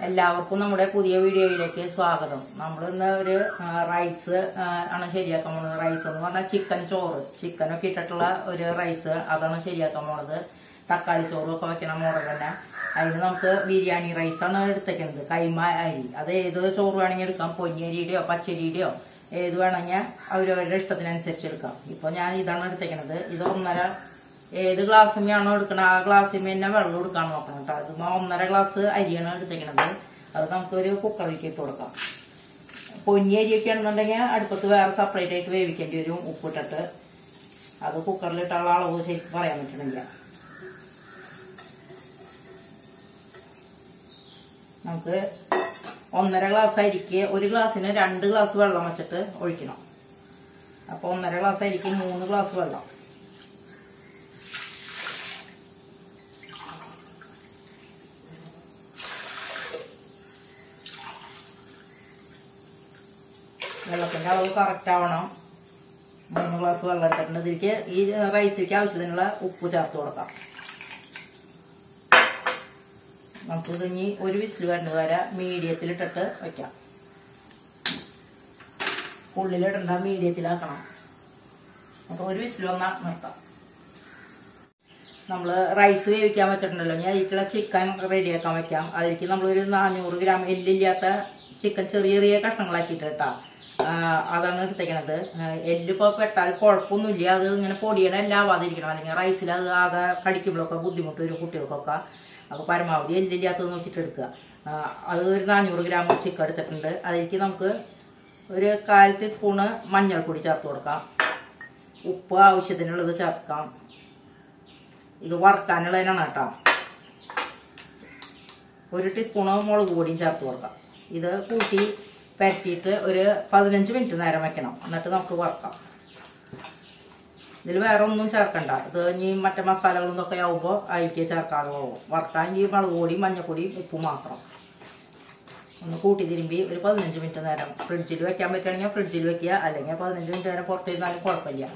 എല്ലാവർക്കും നമ്മുടെ പുതിയ വീഡിയോയിലേക്ക് സ്വാഗതം നമ്മൾ ഇന്ന് ഒരു ആ, റൈസ് ആ, ആണ് ശരിയാക്കാൻ പോണത് റൈസ് എന്ന് പറഞ്ഞാൽ ചിക്കൻ ചോറ് ചിക്കനൊക്കെ ഇട്ടിട്ടുള്ള ഒരു റൈസ് അതാണ് ശരിയാക്കാൻ പോണത് തക്കാളി ചോറും ഒക്കെ വെക്കണ മോഡൽ തന്നെ അതിന് നമുക്ക് ബിരിയാണി റൈസാണ് എടുത്തേക്കുന്നത് കൈമ അരി അത് ഏത് ചോറ് വേണമെങ്കിൽ എടുക്കാം പൊന്നിയരിയുടെയോ പച്ചരിയുടെയോ ഏത് വേണമെങ്കിൽ അവരവരുടെ ഇഷ്ടത്തിനനുസരിച്ച് എടുക്കാം ഇപ്പൊ ഞാൻ ഇതാണ് എടുത്തേക്കുന്നത് ഇത് ഒന്നര ഏത് ഗ്ലാസ്സിന്മേയാണോ എടുക്കണത് ആ ഗ്ലാസ്സിൽ തന്നെ വെള്ളം എടുക്കാൻ നോക്കണം കേട്ടോ അത് ഒന്നര ഗ്ലാസ് അരിയാണ് എടുത്തേക്കണത് അത് നമുക്കൊരു കുക്കറിലേക്ക് ഇട്ട് കൊടുക്കാം പൊന്നി അരിയൊക്കെ ആണെന്നുണ്ടെങ്കിൽ അടുപ്പത്ത് വേറെ സെപ്പറേറ്റ് ആയിട്ട് വേവിക്കേണ്ടി വരും ഉപ്പിട്ടിട്ട് അത് കുക്കറിലിട്ടുള്ള അളവ് ശരിക്കും പറയാൻ പറ്റണില്ല നമുക്ക് ഒന്നര ഗ്ലാസ് അരിക്ക് ഒരു ഗ്ലാസ്സിന് രണ്ട് ഗ്ലാസ് വെള്ളം വെച്ചിട്ട് ഒഴിക്കണം അപ്പൊ ഒന്നര ഗ്ലാസ് അരിക്ക് മൂന്ന് ഗ്ലാസ് വെള്ളം വെള്ളത്തിന്റെ അളവ് കറക്റ്റ് ആവണം മൂന്ന് ഗ്ലാസ് വെള്ളം എടുത്തിട്ടുണ്ട് ഇതിലേക്ക് ഈ റൈസിലേക്ക് ആവശ്യത്തിനുള്ള ഉപ്പ് ചേർത്ത് കൊടുക്കാം നമുക്ക് ഇത് ഇനി ഒരു വിസിൽ വരുന്നത് വരെ മീഡിയത്തിലിട്ടിട്ട് വെക്കാം ഉള്ളിലിടണ്ട മീഡിയത്തിലാക്കണം അപ്പൊ ഒരു വിസിൽ വന്നാൽ നിർത്താം നമ്മൾ റൈസ് വേവിക്കാൻ വെച്ചിട്ടുണ്ടല്ലോ ഞാൻ അതിലേക്കുള്ള ചിക്കൻ റെഡിയാക്കാൻ വെക്കാം അതിലേക്ക് നമ്മളൊരു നാനൂറ് ഗ്രാം എല്ലില്ലാത്ത ചിക്കൻ ചെറിയ ചെറിയ കഷ്ണങ്ങളാക്കിയിട്ട് കേട്ടാ ആ, അതാണ് എടുത്തേക്കണത് ആ, എല്ലിപ്പോ പെട്ടാൽ കുഴപ്പമൊന്നുമില്ല അത് ഇങ്ങനെ പൊടിയണ എല്ലാം ആവാതിരിക്കണം അല്ലെങ്കിൽ റൈസിൽ അത് ആകെ കടിക്കുമ്പോഴൊക്കെ ബുദ്ധിമുട്ട് വരും കുട്ടികൾക്കൊക്കെ അപ്പോൾ പരമാവധി എല്ലില്ലാത്തത് നോക്കിയിട്ട് എടുക്കുക ആ, അത് ഒരു നാനൂറ് ഗ്രാം ചിക്കൻ എടുത്തിട്ടുണ്ട് അതിലേക്ക് നമുക്ക് ഒരു കാൽ ടീസ്പൂണ് മഞ്ഞൾപ്പൊടി ചേർത്ത് കൊടുക്കാം ഉപ്പ് ആവശ്യത്തിനുള്ളത് ചേർക്കാം ഇത് വറുക്കാനുള്ളതിനാണ് കേട്ടോ ഒരു ടീസ്പൂണ് മുളക് പൊടിയും ചേർത്ത് കൊടുക്കാം ഇത് കൂട്ടി പരത്തിയിട്ട് ഒരു പതിനഞ്ച് മിനിറ്റ് നേരം വെക്കണം എന്നിട്ട് നമുക്ക് വറുക്കാം ഇതിൽ വേറെ ഒന്നും ചേർക്കണ്ട ഇത് ഇനി മറ്റേ മസാലകളും ഇതൊക്കെ ആവുമ്പോൾ അതിലേക്ക് ചേർക്കാതെ പോകും വറുക്കാൻ ഈ മുളക് പൊടി മഞ്ഞപ്പൊടി ഉപ്പ് മാത്രം ഒന്ന് കൂട്ടി തിരുമ്പി ഒരു പതിനഞ്ച് മിനിറ്റ് നേരം ഫ്രിഡ്ജിൽ വെക്കാൻ പറ്റുകയാണെങ്കിൽ ഫ്രിഡ്ജിൽ വെക്കുക അല്ലെങ്കിൽ പതിനഞ്ച് മിനിറ്റ് നേരം പുറത്തിരുന്നാലും കുഴപ്പമില്ല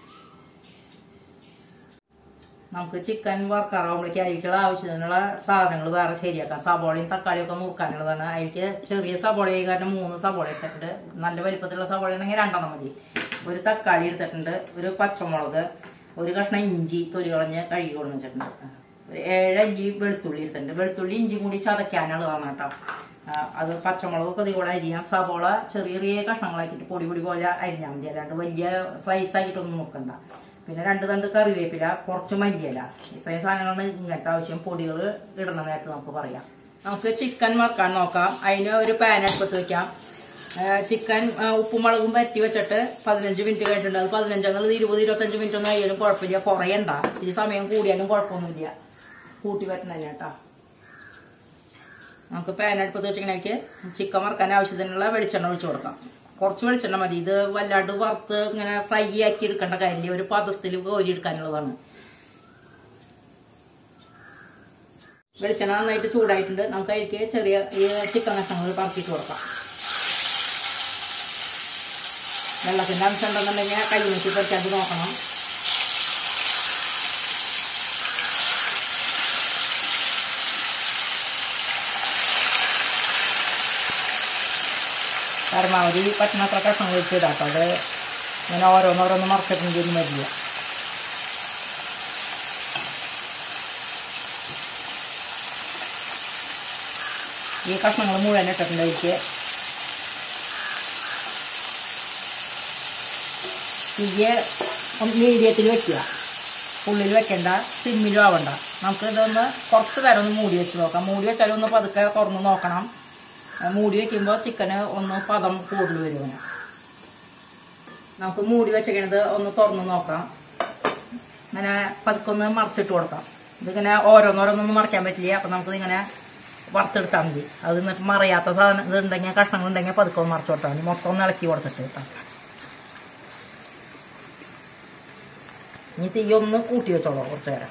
നമുക്ക് ചിക്കൻ വറുക്കാറാവുമ്പോഴേക്ക് അതിലേക്കുള്ള ആവശ്യത്തിനുള്ള സാധനങ്ങൾ വേറെ ശരിയാക്കാം സബോളയും തക്കാളിയും ഒക്കെ നുറുക്കാനുള്ളതാണ് അതിലേക്ക് ചെറിയ സബോള ആയി കാരണം മൂന്ന് സബോള എടുത്തിട്ടുണ്ട് നല്ല വലിപ്പത്തിലുള്ള സബോള ആണെങ്കിൽ രണ്ടെണ്ണം മതി ഒരു തക്കാളി എടുത്തിട്ടുണ്ട് ഒരു പച്ചമുളക് ഒരു കഷ്ണം ഇഞ്ചി തൊലി കളഞ്ഞ് കഴുകി കൊണ്ടുവച്ചിട്ടുണ്ട് ഒരു ഏഴ് അഞ്ചി വെളുത്തുള്ളി എടുത്തിട്ടുണ്ട് വെളുത്തുള്ളി ഇഞ്ചി കൂടി ചതയ്ക്കാനുള്ളതാണ് കേട്ടോ ആ, അത് പച്ചമുളകൊക്കെ ഇത് കൂടെ അരിയാം സബോള ചെറിയ ചെറിയ കഷ്ണങ്ങളാക്കിയിട്ട് പൊടി പൊടി പോലെ അരിഞ്ഞാൽ മതി അല്ലാണ്ട് വലിയ സ്ലൈസ് ആക്കിയിട്ടൊന്നും നോക്കണ്ട പിന്നെ രണ്ട് തണ്ട് കറിവേപ്പില കുറച്ച് മല്ലിയില ഇത്രയും സാധനങ്ങളാണ് ഇങ്ങനത്തെ ആവശ്യം പൊടികൾ ഇടണ നേരത്ത് നമുക്ക് പറയാം നമുക്ക് ചിക്കൻ വറുക്കാൻ നോക്കാം അതിന് ഒരു പാൻ അടുപ്പത്ത് വെക്കാം ചിക്കൻ ഉപ്പും മുളകും പറ്റി വെച്ചിട്ട് പതിനഞ്ച് മിനിറ്റ് കഴിഞ്ഞിട്ടുണ്ട് അത് പതിനഞ്ചെന്നുള്ളത് ഇരുപത് ഇരുപത്തഞ്ച് മിനിറ്റ് ഒന്നും ആയാലും കുഴപ്പമില്ല കുറയണ്ട ഇത്തിരി സമയം കൂടിയാലും കുഴപ്പമൊന്നുമില്ല കൂട്ടി പറ്റുന്നില്ല കേട്ടോ നമുക്ക് പാൻ അടുപ്പത്ത് വെച്ചിങ്ങനെ ചിക്കൻ വറുക്കാൻ ആവശ്യത്തിനുള്ള വെളിച്ചെണ്ണ ഒഴിച്ചു കൊടുക്കാം കുറച്ച് വെളിച്ചെണ്ണ മതി ഇത് വല്ലാണ്ട് വറുത്ത് ഇങ്ങനെ ഫ്രൈ ആക്കി എടുക്കേണ്ട കാര്യമില്ല ഒരു പദത്തിൽ കോരി എടുക്കാനുള്ളതാണ് വെളിച്ചെണ്ണ നന്നായിട്ട് ചൂടായിട്ടുണ്ട് നമുക്ക് അതിലേക്ക് ചെറിയ ഈ ചിക്കൻ കഷ്ണങ്ങൾ പറത്തിയിട്ട് കൊടുക്കാം വെള്ളത്തിന്റെ അംശം ഉണ്ടെന്നുണ്ടെങ്കിൽ കൈ നോക്കി പറിക്കാണ്ട് നോക്കണം പരമാവധി പറ്റുന്നത്ര കഷ്ണം വെച്ചിടാം കേട്ടോ അത് ഇങ്ങനെ ഓരോന്നോരോന്ന് മറച്ചിട്ടുണ്ടെങ്കിൽ വരില്ല ഈ കഷ്ണങ്ങൾ മുഴുവൻ ഇട്ടിട്ടുണ്ട് അതിലേക്ക് തീയെ മീഡിയത്തിൽ വെക്കുക ഉള്ളിൽ വെക്കണ്ട സിമ്മിലും ആവണ്ട നമുക്ക് ഇതൊന്ന് കുറച്ച് നേരം ഒന്ന് മൂടി വെച്ച് നോക്കാം മൂടി വെച്ചാലും ഒന്ന് പതുക്കെ തുറന്ന് നോക്കണം ആ മൂടി വെക്കുമ്പോൾ ചിക്കന് ഒന്ന് പദം കൂടുതൽ വരും ഇങ്ങനെ നമുക്ക് മൂടി വെച്ചേക്കണത് ഒന്ന് തുറന്ന് നോക്കാം ഇങ്ങനെ പതുക്കെ ഒന്ന് മറിച്ചിട്ട് കൊടുക്കാം ഇതിങ്ങനെ ഓരോന്നോരോന്നൊന്നും മറിക്കാൻ പറ്റില്ല അപ്പം നമുക്ക് ഇങ്ങനെ വറുത്തെടുത്താൽ മതി അത് എന്നിട്ട് മറിയാത്ത സാധനം ഇതുണ്ടെങ്കിൽ കഷ്ണങ്ങൾ ഉണ്ടെങ്കിൽ പതുക്കെ ഒന്ന് മറിച്ച് കൊടുത്താൽ മതി മൊത്തം ഒന്ന് ഇളക്കി കൊടുത്തിട്ട് കേട്ടോ ഇനി തീ ഒന്ന് കൂട്ടി വെച്ചോളൂ കുറച്ച് നേരം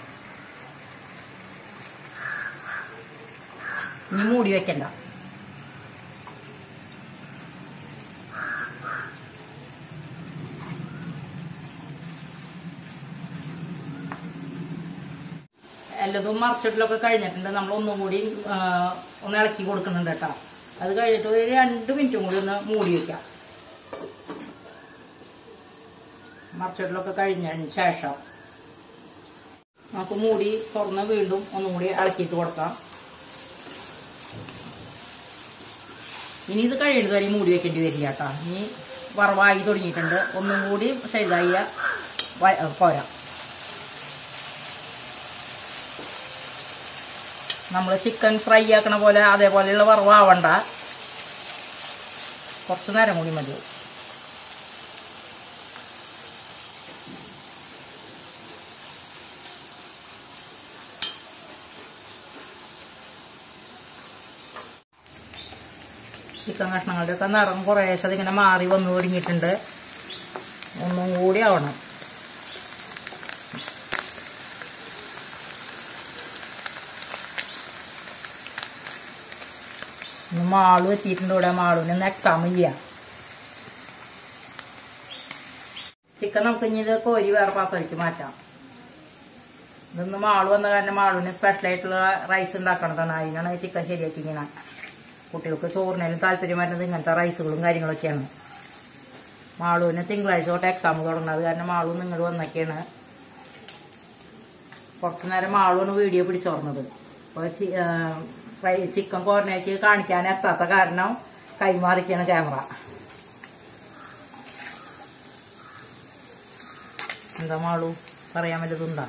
ഇനി മൂടി വെക്കണ്ട എല്ലതും മറിച്ചിട്ടിലൊക്കെ കഴിഞ്ഞിട്ടുണ്ട് നമ്മൾ ഒന്നും കൂടി ആ, ഒന്ന് ഇളക്കി കൊടുക്കുന്നുണ്ട് കേട്ടോ അത് കഴിഞ്ഞിട്ട് ഒരു രണ്ട് മിനിറ്റും കൂടി ഒന്ന് മൂടി വെക്കാം മറിച്ചിട്ടിലൊക്കെ കഴിഞ്ഞതിന് ശേഷം നമുക്ക് മൂടി തുറന്ന് വീണ്ടും ഒന്നും കൂടി ഇളക്കിയിട്ട് കൊടുക്കാം ഇനി ഇത് കഴിയുന്നത് വരെ മൂടി വെക്കേണ്ടി വരില്ല കേട്ടോ ഇനി വറവായി തുടങ്ങിയിട്ടുണ്ട് ഒന്നും കൂടി ഷെയ്തായ പോരാ നമ്മൾ ചിക്കൻ ഫ്രൈ ആക്കണ പോലെ അതേപോലെയുള്ള വറവാവണ്ട കുറച്ച് നേരം കൂടി മതി ചിക്കൻ കഷ്ണങ്ങളുടെയൊക്കെ നിറം കുറേശ്ശെ അതിങ്ങനെ മാറി വന്നു തുടങ്ങിയിട്ടുണ്ട് ഒന്നും കൂടി ആവണം ഇന്ന് മാളു എത്തിയിട്ടുണ്ട് ഇവിടെ മാളുവിന് ഇന്ന് എക്സാം ഇല്ല ചിക്കൻ നമുക്ക് ഇനി ഇത് കോരി വേറെ പാത്രത്തിലേക്ക് മാറ്റാം ഇതൊന്ന് മാളു വന്ന കാരണം മാളുവിന് സ്പെഷ്യൽ ആയിട്ടുള്ള റൈസ് ഉണ്ടാക്കണതാണ് അതിനാണ് ഈ ചിക്കൻ ശരിയാക്കി ഇങ്ങനെ കുട്ടികൾക്ക് ചോറിനേലും താല്പര്യം വരുന്നത് ഇങ്ങനത്തെ റൈസുകളും കാര്യങ്ങളൊക്കെയാണ് മാളുവിന് തിങ്കളാഴ്ച തൊട്ട് എക്സാം തുടങ്ങുന്നത് കാരണം മാളു നിങ്ങൾ വന്നൊക്കെയാണ് കുറച്ചു നേരം മാളുവാണ് വീഡിയോ പിടിച്ചോർന്നത് അപ്പോൾ ഫ്രൈ ചിക്കൻ കോർണേക്ക് കാണിക്കാൻ എത്താത്ത കാരണം കൈമാറിക്കാണ് ക്യാമറ എന്താ മാളു പറയാൻ വല്ലതുണ്ടോ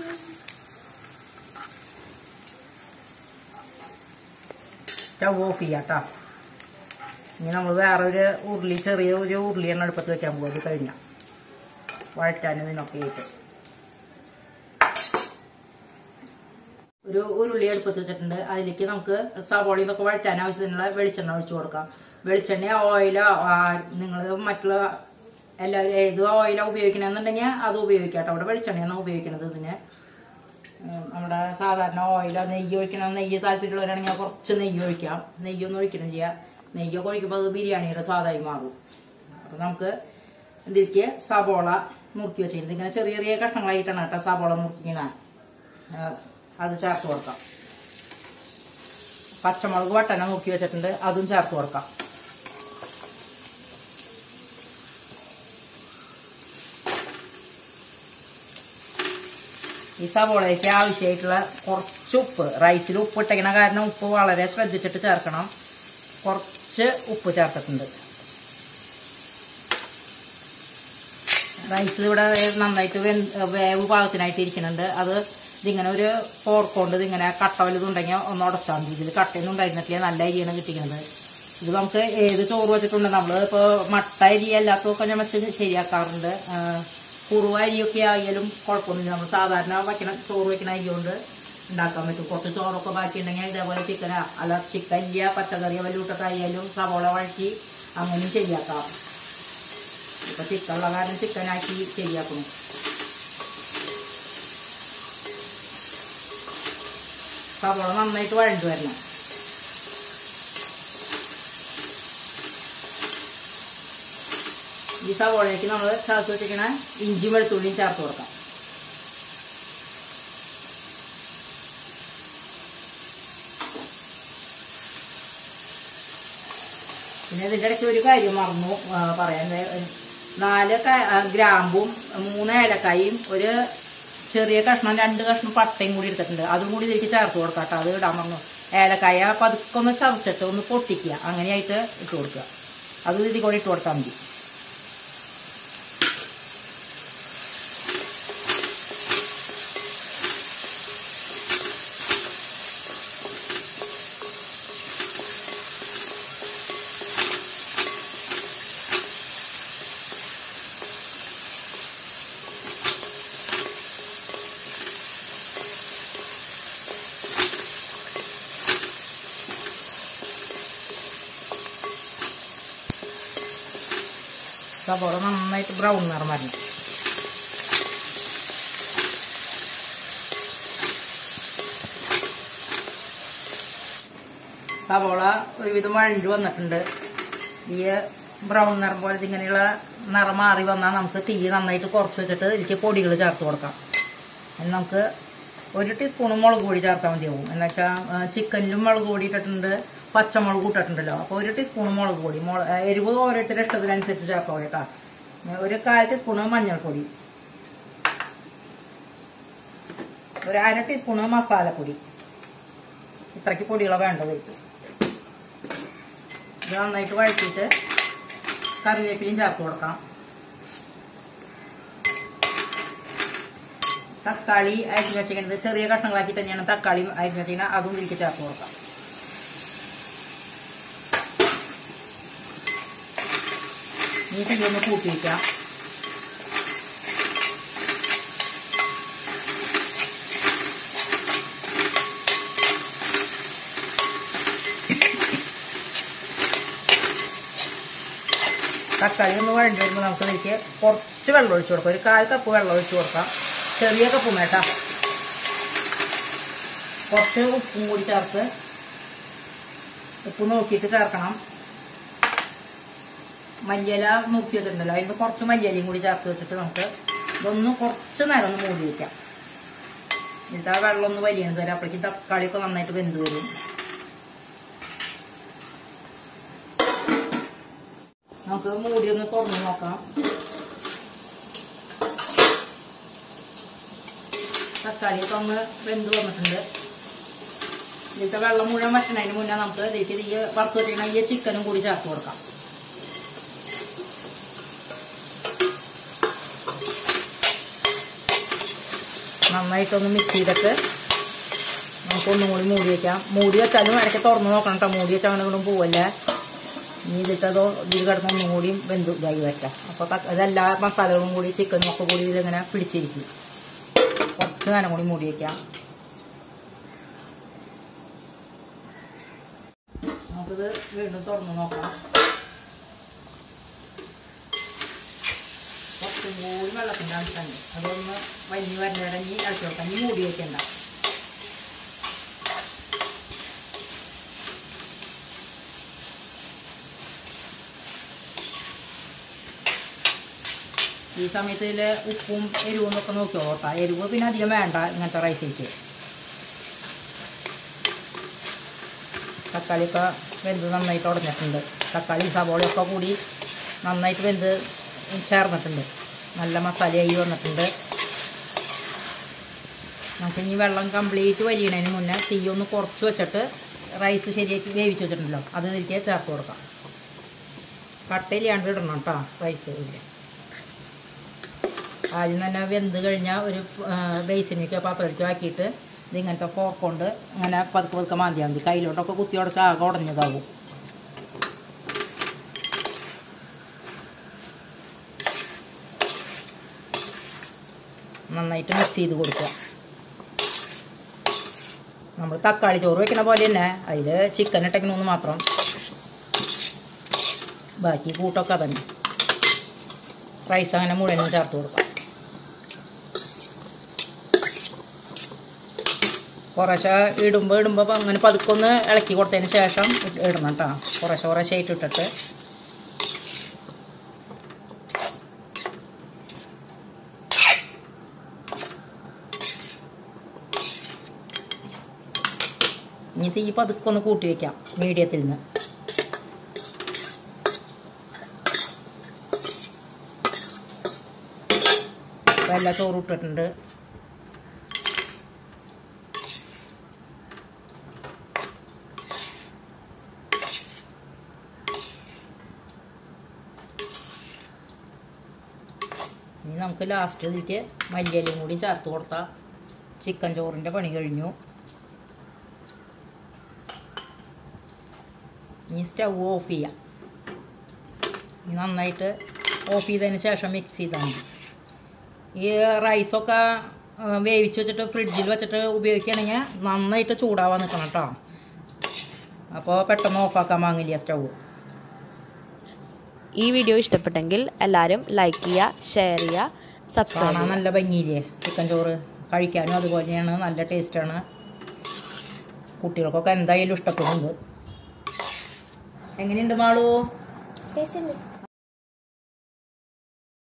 സ്റ്റവ് ഓഫ് ചെയ്യാട്ടോ ഇനി നമ്മൾ വേറെ ഒരു ഉരുളി ചെറിയ ഒരു ഉരുളിയാണ് അടുപ്പത്ത് വെക്കാൻ പോകും അത് കഴിഞ്ഞാൽ വഴറ്റാനും ഇതിനൊക്കെ ആയിട്ട് ഒരു ഉരുളി അടുപ്പത്ത് വെച്ചിട്ടുണ്ട് അതിലേക്ക് നമുക്ക് സവോള ഇതൊക്കെ വഴറ്റാൻ ആവശ്യത്തിനുള്ള വെളിച്ചെണ്ണ ഒഴിച്ചു കൊടുക്കാം വെളിച്ചെണ്ണ ഓയിലോ നിങ്ങൾ മറ്റുള്ള എല്ലാവരും ഏത് ഓയിലാണ് ഉപയോഗിക്കണമെന്നുണ്ടെങ്കിൽ അത് ഉപയോഗിക്കാം കേട്ടോ അവിടെ വെളിച്ചെണ്ണയാണ് ഉപയോഗിക്കുന്നത് ഇതിന് ഉം, നമ്മുടെ സാധാരണ ഓയിലോ നെയ്യ് ഒഴിക്കണം നെയ്യ് താല്പര്യമുള്ളവരാണെങ്കിൽ കുറച്ച് നെയ്യ് ഒഴിക്കാം നെയ്യൊന്നും ഒഴിക്കണം ചെയ്യാം നെയ്യൊക്കെ ഒഴിക്കുമ്പോൾ അത് ബിരിയാണിയുടെ സ്വാദായി മാറും അപ്പം നമുക്ക് ഇതിലേക്ക് സബോള നുറുക്കി വെച്ചിട്ടുണ്ട് ഇങ്ങനെ ചെറിയ ചെറിയ കഷ്ണങ്ങളായിട്ടാണ് കേട്ടോ സബോള നുറുക്കിക്കണ അത് ചേർത്ത് കൊടുക്കാം പച്ചമുളക് വട്ടന നുറുക്കി വെച്ചിട്ടുണ്ട് അതും ചേർത്ത് കൊടുക്കാം ഈ സവോളയ്ക്ക് ആവശ്യമായിട്ടുള്ള കുറച്ച് ഉപ്പ് റൈസിൽ ഉപ്പ് ഇട്ടേക്കണ കാരണം ഉപ്പ് വളരെ ശ്രദ്ധിച്ചിട്ട് ചേർക്കണം കുറച്ച് ഉപ്പ് ചേർത്തിട്ടുണ്ട് റൈസ് ഇവിടെ നന്നായിട്ട് വെന്ത് വേവ് പാകത്തിനായിട്ട് ഇരിക്കുന്നുണ്ട് അത് ഇതിങ്ങനെ ഒരു പോർക്കൊണ്ട് ഇതിങ്ങനെ കട്ട വലുതുണ്ടെങ്കിൽ ഒന്ന് ഉടച്ചാൽ മതി ഇതിൽ കട്ടയൊന്നും ഉണ്ടായിരുന്നിട്ടില്ല നല്ല അരിയാണ് കിട്ടിക്കുന്നത് ഇത് നമുക്ക് ഏത് ചോറ് വെച്ചിട്ടുണ്ട് നമ്മൾ ഇപ്പോൾ മട്ട അരി അല്ലാത്തതൊക്കെ ഞാൻ വെച്ച് ശരിയാക്കാറുണ്ട് ആ, കുറുവ അരിയൊക്കെ ആയാലും കുഴപ്പമൊന്നുമില്ല നമ്മൾ സാധാരണ വയ്ക്കണ ചോറ് വയ്ക്കണ അരി കൊണ്ട് ഉണ്ടാക്കാൻ പറ്റും കുറച്ച് ചോറൊക്കെ ബാക്കിയുണ്ടെങ്കിൽ ഇതേപോലെ ചിക്കനാ അല്ല ചിക്കൻ ഇല്ല പച്ചക്കറിയോ വല്ലൂട്ടൊക്കെ ആയാലും സവോള വഴറ്റി അങ്ങനെയും ശരിയാക്കാം ഇപ്പൊ ചിക്കൻ ഉള്ള കാരണം ചിക്കനാക്കി ശരിയാക്കണം സവോള നന്നായിട്ട് വഴണ്ടു വരണം ഈ സവോളയ്ക്ക് നമ്മൾ ചേർത്ത് വെച്ചിരിക്കണ ഇഞ്ചി വെളുത്തുള്ളിയും ചേർത്ത് കൊടുക്കാം പിന്നെ ഇതിൻ്റെ ഇടയ്ക്ക് ഒരു കാര്യം മറന്നു ആ, പറയാൻ ദേ, നാല് ക- ആ, ഗ്രാമ്പും മൂന്ന് ഏലക്കായും ഒരു ചെറിയ കഷ്ണം രണ്ട് കഷ്ണം പട്ടയും കൂടി എടുത്തിട്ടുണ്ട് അതും കൂടി ഇതിലേക്ക് ചേർത്ത് കൊടുക്കാം കേട്ടോ അത് ഇടാൻ പറഞ്ഞു ഏലക്കായ പതുക്കെ ഒന്ന് ചതച്ചിട്ട് ഒന്ന് പൊട്ടിക്കുക അങ്ങനെയായിട്ട് ഇട്ട് കൊടുക്കുക അത് ഇതിൽ കൂടി ഇട്ട് കൊടുത്താൽ മതി സവോള നന്നായിട്ട് ബ്രൗൺ നിറം വരണം സവോള ഒരുവിധം വഴഞ്ഞു വന്നിട്ടുണ്ട് ഈ ബ്രൗൺ നിറം പോലെ ഇങ്ങനെയുള്ള നിറം മാറി വന്നാൽ നമുക്ക് തീ നന്നായിട്ട് കുറച്ച് വെച്ചിട്ട് ഇതിലേക്ക് പൊടികൾ ചേർത്ത് കൊടുക്കാം അതിന് നമുക്ക് ഒരു ടീസ്പൂൺ മുളക് പൊടി ചേർത്താൽ മതിയാവും എന്നുവെച്ചാൽ ചിക്കനിലും മുളക് പൊടി ഇട്ടിട്ടുണ്ട് പച്ചമുളക് ഇട്ടിട്ടുണ്ടല്ലോ അപ്പോൾ ഒരു ടീസ്പൂൺ മുളക് പൊടി മുള- ആ, എരിവ് ഓരോരുത്തരുടെ ഇഷ്ടത്തിനനുസരിച്ച് ചേർത്താൽ മതി കേട്ടോ ഒരു കാൽ ടീസ്പൂൺ മഞ്ഞൾപ്പൊടി ഒരു അര ടീസ്പൂൺ മസാലപ്പൊടി ഇത്രയ്ക്ക് പൊടികളെ വേണ്ടത് ഇത് നന്നായിട്ട് വഴറ്റിയിട്ട് കറിവേപ്പിലയും ചേർത്ത് കൊടുക്കാം തക്കാളി അരിഞ്ഞ് വെച്ചിരിക്കുന്നത് ചെറിയ കഷ്ണങ്ങളാക്കി തന്നെയാണ് തക്കാളി അരിഞ്ഞ് വെച്ചിരിക്കുന്നത് അതും ഇതിലേക്ക് ചേർത്ത് കൊടുക്കാം ഈ തീ ഒന്ന് കൂട്ടി വയ്ക്കാം തക്കാളി ഒന്ന് വഴഞ്ഞു വരുമ്പോൾ നമുക്ക് ഇതിലേക്ക് കുറച്ച് വെള്ളം ഒഴിച്ചു കൊടുക്കാം ഒരു കാൽ കപ്പ് വെള്ളം ഒഴിച്ചു കൊടുക്കാം ചെറിയ കപ്പ് മേട്ടാ കുറച്ച് ഉപ്പും കൂടി ചേർത്ത് ഉപ്പ് നോക്കിയിട്ട് ചേർക്കണം മല്ലിയില നോക്കി വെച്ചിട്ടുണ്ടല്ലോ അതിന് കുറച്ച് മല്ലിയിലയും കൂടി ചേർത്ത് വെച്ചിട്ട് നമുക്ക് ഇതൊന്ന് കുറച്ച് നേരം ഒന്ന് മൂടി വയ്ക്കാം എന്നിട്ട് ആ വെള്ളം ഒന്ന് വലിയത് വരെ അപ്പോഴേക്കും തക്കാളിയൊക്കെ നന്നായിട്ട് വെന്ത് വരും നമുക്ക് മൂടി ഒന്ന് തുറന്ന് നോക്കാം തക്കാളിയൊക്കെ ഒന്ന് വെന്ത് വന്നിട്ടുണ്ട് ഇതിലത്തെ വെള്ളം മുഴുവൻ വറ്റണതിന് മുന്നേ നമുക്ക് ഇതിലേക്ക് ഈ വറുത്ത് വെച്ചിരിക്കുന്ന ഈ ചിക്കനും കൂടി ചേർത്ത് കൊടുക്കാം നന്നായിട്ടൊന്ന് മിക്സ് ചെയ്തിട്ട് നമുക്ക് ഒന്നും കൂടി മൂടി വെക്കാം മൂടി വെച്ചാലും ഇടയ്ക്ക് തുറന്ന് നോക്കണം കേട്ടോ മൂടി വെച്ചാൽ അങ്ങനെ കൊണ്ടും പോവല്ലേ ഇനി ഇതിട്ടതോ ഇതിൽ കിടന്ന് ഒന്നും കൂടി വെന്ത് ഇതായി വരട്ടെ അപ്പോൾ ഇതെല്ലാ മസാലകളും കൂടി ചിക്കനും ഒക്കെ കൂടി ഇതിങ്ങനെ പിടിച്ചിരിക്കും കുറച്ച് നേരം കൂടി മൂടി വയ്ക്കാം നമുക്കിത് വീണ്ടും തുറന്ന് നോക്കാം കുറച്ചും കൂടി വെള്ളത്തിൻ്റെ ആവശ്യമുണ്ട് അതൊന്ന് വലിഞ്ഞ് വരുന്നേരം ഇനി ഇറക്കി വെക്കാം ഇനി മൂടി വയ്ക്കണ്ട ഈ സമയത്ത് ഇതിൽ ഉപ്പും എരിവും ഒക്കെ നോക്കി നോക്കാം എരിവ് പിന്നെ അധികം വേണ്ട ഇങ്ങനത്തെ റൈസിലേക്ക് തക്കാളിയൊക്കെ വെന്ത് നന്നായിട്ട് ഉടഞ്ഞിട്ടുണ്ട് തക്കാളി സവോളയൊക്കെ കൂടി നന്നായിട്ട് വെന്ത് ചേർന്നിട്ടുണ്ട് നല്ല മസാലയായി വന്നിട്ടുണ്ട് നമുക്ക് ഇനി വെള്ളം കംപ്ലീറ്റ് വലിയണതിന് മുന്നേ തീ ഒന്ന് കുറച്ച് വെച്ചിട്ട് റൈസ് ശരിയാക്കി വേവിച്ച് വെച്ചിട്ടുണ്ടല്ലോ അത് ഇതിലേക്ക് ചേർത്ത് കൊടുക്കാം കട്ടയില്ലാണ്ട് ഇടണം കേട്ടോ റൈസ് ഇതിൽ ആദ്യം തന്നെ വെന്ത് കഴിഞ്ഞാൽ ഒരു ബേസിനൊക്കെ പാത്രത്തിലേക്ക് ആക്കിയിട്ട് ഇതിങ്ങനത്തെ ഫോർക്ക് കൊണ്ട് ഇങ്ങനെ പതുക്കെ പതുക്കെ മാന്തിയാൽ മതി കയ്യിലോട്ടൊക്കെ കുത്തി ഉടച്ച് ആകെ ഉടഞ്ഞതാകും നന്നായിട്ട് മിക്സ് ചെയ്ത് കൊടുക്കുക നമ്മൾ തക്കാളി ചോറ് വെക്കണ പോലെ തന്നെ അതിൽ ചിക്കൻ ഇട്ടേക്കണമെന്ന് മാത്രം ബാക്കി കൂട്ടൊക്കെ തന്നെ റൈസ് അങ്ങനെ മുഴുവനും ചേർത്ത് കൊടുക്കാം കുറേശ്ശെ ഇടുമ്പോൾ ഇടുമ്പോൾ അങ്ങനെ പതുക്കൊന്ന് ഇളക്കി കൊടുത്തതിന് ശേഷം ഇട്ട് ഇടണം കേട്ടോ കുറേശ്ശെ കുറേശ്ശെ ആയിട്ട് ഇട്ടിട്ട് ഇനി തീ പതുക്കൊന്ന് കൂട്ടി വയ്ക്കാം മീഡിയത്തിൽ നിന്ന് എല്ലാ ചോറും ഇട്ടിട്ടുണ്ട് ഇനി നമുക്ക് ലാസ്റ്റ് ഇതിലേക്ക് മല്ലിയിലയും കൂടി ചേർത്ത് കൊടുത്താൽ ചിക്കൻ ചോറിൻ്റെ പണി കഴിഞ്ഞു ഇനി സ്റ്റൗ ഓഫ് ചെയ്യാം ഇനി നന്നായിട്ട് ഓഫ് ചെയ്തതിന് ശേഷം മിക്സ് ചെയ്താൽ മതി ഈ റൈസൊക്കെ ആ, വേവിച്ച് വെച്ചിട്ട് ഫ്രിഡ്ജിൽ വെച്ചിട്ട് ഉപയോഗിക്കുകയാണെങ്കിൽ നന്നായിട്ട് ചൂടാവാൻ നിൽക്കണം കേട്ടോ അപ്പോൾ പെട്ടെന്ന് ഓഫാക്കാൻ വാങ്ങില്ല സ്റ്റൗ ഈ വീഡിയോ ഇഷ്ടപ്പെട്ടെങ്കിൽ എല്ലാവരും ലൈക്ക് ചെയ്യുക ഷെയർ ചെയ്യുക സബ്സ്ക്രൈബ് കാണാൻ ചെയ്യുക നല്ല ഭംഗിയില്ലേ ചിക്കൻ ചോറ് കഴിക്കാനും അതുപോലെ തന്നെയാണ് നല്ല ടേസ്റ്റാണ് കുട്ടികൾക്കൊക്കെ എന്തായാലും ഇഷ്ടപ്പെടുന്നുണ്ട് എങ്ങനെയുണ്ട് മാളു ടേസ്റ്റ്